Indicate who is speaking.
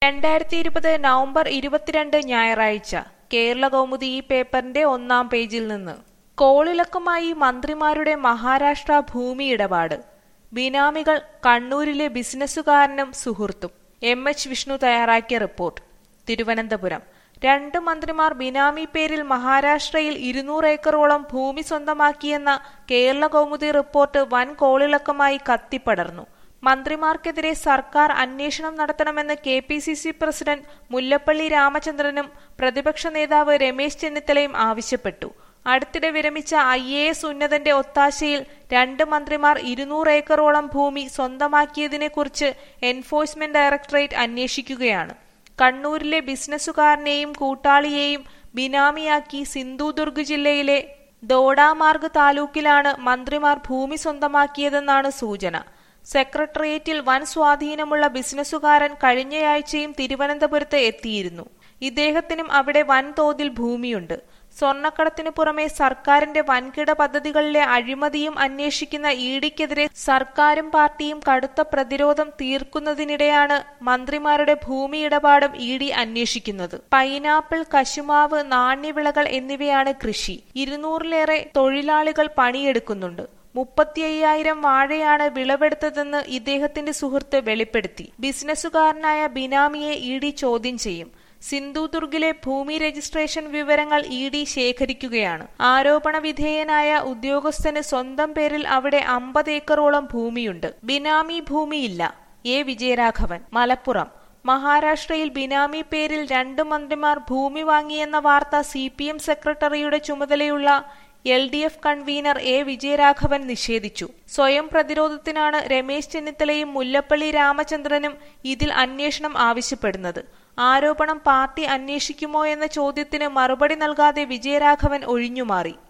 Speaker 1: രണ്ടായിരത്തി ഇരുപത് നവംബർ ഇരുപത്തിരണ്ട് ഞായറാഴ്ച കേരള കൗമുദി ഈ പേപ്പറിന്റെ ഒന്നാം പേജിൽ നിന്ന് കോളിളക്കമായി മന്ത്രിമാരുടെ മഹാരാഷ്ട്ര ഭൂമി ഇടപാട് ബിനാമികൾ കണ്ണൂരിലെ ബിസിനസ്സുകാരനും സുഹൃത്തും എം എച്ച് വിഷ്ണു തയ്യാറാക്കിയ റിപ്പോർട്ട് തിരുവനന്തപുരം രണ്ട് മന്ത്രിമാർ ബിനാമി പേരിൽ മഹാരാഷ്ട്രയിൽ ഇരുന്നൂറ് ഏക്കറോളം ഭൂമി സ്വന്തമാക്കിയെന്ന കേരള കൗമുദി റിപ്പോർട്ട് വൻ കോളിളക്കമായി കത്തിപ്പടർന്നു മന്ത്രിമാർക്കെതിരെ സർക്കാർ അന്വേഷണം നടത്തണമെന്ന് K P C C president Mullappally രാമചന്ദ്രനും പ്രതിപക്ഷ നേതാവ് രമേശ് ചെന്നിത്തലയും ആവശ്യപ്പെട്ടു അടുത്തിടെ വിരമിച്ച ഐ എ എസ് ഉന്നതന്റെ ഒത്താശയിൽ രണ്ട് മന്ത്രിമാർ ഇരുന്നൂറ് ഏക്കറോളം ഭൂമി സ്വന്തമാക്കിയതിനെക്കുറിച്ച് എൻഫോഴ്സ്മെന്റ് ഡയറക്ടറേറ്റ് അന്വേഷിക്കുകയാണ് കണ്ണൂരിലെ ബിസിനസ്സുകാരനെയും കൂട്ടാളിയെയും ബിനാമിയാക്കി സിന്ധുദുർഗ് ജില്ലയിലെ ദോഡാമാർഗ് താലൂക്കിലാണ് മന്ത്രിമാർ ഭൂമി സ്വന്തമാക്കിയതെന്നാണ് സൂചന സെക്രട്ടേറിയറ്റിൽ വൻ സ്വാധീനമുള്ള ബിസിനസ്സുകാരൻ കഴിഞ്ഞയാഴ്ചയും തിരുവനന്തപുരത്ത് എത്തിയിരുന്നു ഇദ്ദേഹത്തിനും അവിടെ വൻതോതിൽ ഭൂമിയുണ്ട് സ്വർണ്ണക്കടത്തിനു പുറമെ സർക്കാരിന്റെ വൻകിട പദ്ധതികളിലെ അഴിമതിയും അന്വേഷിക്കുന്ന ഇഡിക്കെതിരെ സർക്കാരും പാർട്ടിയും കടുത്ത പ്രതിരോധം തീർക്കുന്നതിനിടെയാണ് മന്ത്രിമാരുടെ ഭൂമി ഇടപാടും ഇ ഡി അന്വേഷിക്കുന്നത് പൈനാപ്പിൾ കശുമാവ് നാണ്യവിളകൾ എന്നിവയാണ് കൃഷി ഇരുന്നൂറിലേറെ തൊഴിലാളികൾ പണിയെടുക്കുന്നുണ്ട് മുപ്പത്തി അയ്യായിരം വാഴയാണ് വിളവെടുത്തതെന്ന് ഇദ്ദേഹത്തിന്റെ സുഹൃത്ത് വെളിപ്പെടുത്തി ബിസിനസ്സുകാരനായ ബിനാമിയെ ഇ ഡി ചോദ്യം ചെയ്യും സിന്ധുദുർഗിലെ ഭൂമി രജിസ്ട്രേഷൻ വിവരങ്ങൾ ഇ ഡി ശേഖരിക്കുകയാണ് ആരോപണ വിധേയനായ ഉദ്യോഗസ്ഥന് സ്വന്തം പേരിൽ അവിടെ അമ്പത് ഏക്കറോളം ഭൂമിയുണ്ട് ബിനാമി ഭൂമിയില്ല എ വിജയരാഘവൻ മലപ്പുറം മഹാരാഷ്ട്രയിൽ ബിനാമി പേരിൽ രണ്ട് മന്ത്രിമാർ ഭൂമി വാങ്ങിയെന്ന വാർത്ത സി പി എം സെക്രട്ടറിയുടെ ചുമതലയുള്ള L D F convener A Vijayaraghavan നിഷേധിച്ചു സ്വയം പ്രതിരോധത്തിനാണ് രമേശ് ചെന്നിത്തലയും മുല്ലപ്പള്ളി രാമചന്ദ്രനും ഇതിൽ അന്വേഷണം ആവശ്യപ്പെടുന്നത് ആരോപണം പാർട്ടി അന്വേഷിക്കുമോ എന്ന ചോദ്യത്തിന് മറുപടി നൽകാതെ വിജയരാഘവൻ ഒഴിഞ്ഞുമാറി